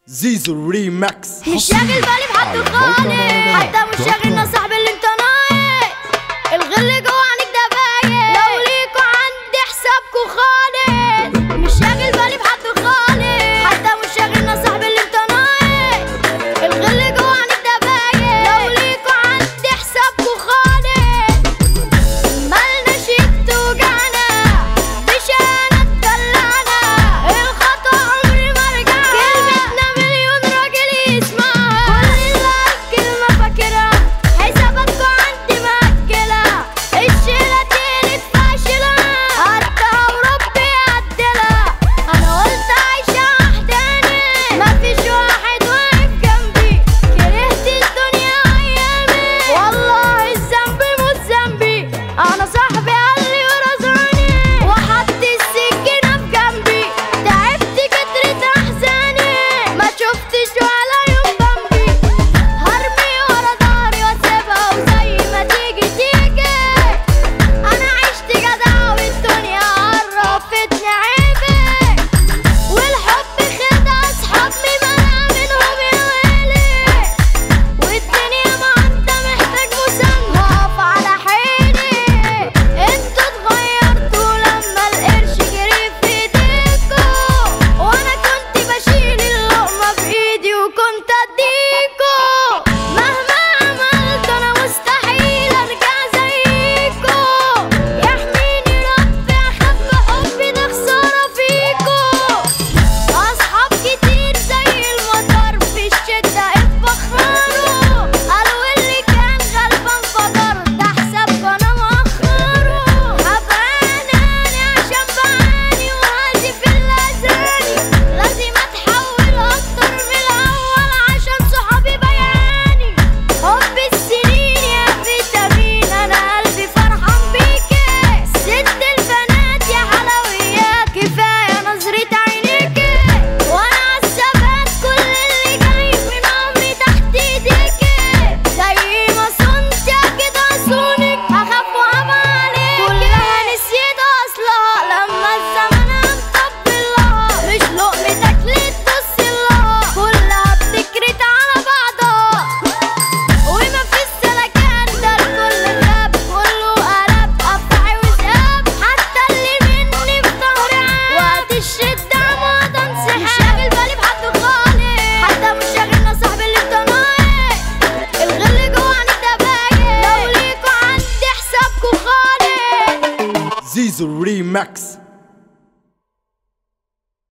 زيزو ريماكس مش شاغل بالي بحد خالص حتى مش شاغلنا صاحب اللي انت ناقص الغل جوه عنك ده باين لو ليكوا عندي حسابكوا خالص مش شاغل بالي بحد خالص حتى مش شاغلنا صاحب اللي انت ناقص الغل جوه عنك ده باين لو ليكوا عندي حسابكوا خالص مالناش توجعنا مش انا اتدلعنا الخطا عمري ما رجعنا كلمتنا مليون راجل يسمعها كل اللي كلمة فاكرها حساباتكوا عندي مأكلة الشيلة تقلت فاشلة قدها وربي يعدلها انا قلت عايشة وحداني مفيش واحد واقف جنبي كرهت الدنيا ايامي والله الذنب مش ذنبي انا صاحبي قال لي ورزقني وحط السكينه في جنبي تعبت كترت احزاني ما شفتش ولا يوم جنبي هرمي ورا ظهري واسيبها وزي ما تيجي تيجي انا عشت جدع والدنيا عرفتني عيبي والحب خد اصحابي منع منهم يا ويلي والدنيا ما انت محتاج مساند هقف على حيلي انتوا اتغيرتوا لما القرش جري في ايديكوا وانا كنت بشيل اللقمة بايدي وكنت اديكوا مهما عملت انا مستحيل ارجع زيكوا يحميني ربي اخف حبي ده خسارة فيكوا أصحاب كتير زي المطر في الشدة اتبخروا قالوا اللي كان غلبان فجر ده حسابكوا أنا مأخره هبقى أناني عشان بعاني وهادي في الأذاني لازم أتحول أكتر من الأول عشان صحابي بياني حب السنين يا فيتامين أنا قلبي فرحان بيكي ست البنات يا حلويات كفاية نظرة عينيكي وأنا عالثبات كل اللي جاي من عمري تحت إيديكي زي ما صنت أكيد أصونك هخاف وأبقى عليكي كلها نسيت أصلها لما الزمن قام طبل لها مش لقمتك ليه تبص لها كلها بتكرت على بعضها وما في السلكان ده الكل غاب كله قلب قطعي وذئاب حتى اللي مني في ظهري عاب وقت الشدة ما تنسحب مش شاغل بالي بحد خالص حتى مش شاغلنا صاحبي اللي بتناقص الغل جوه عنك ده باين لو ليكوا عندي حسابكوا خالص زيزو ريماكس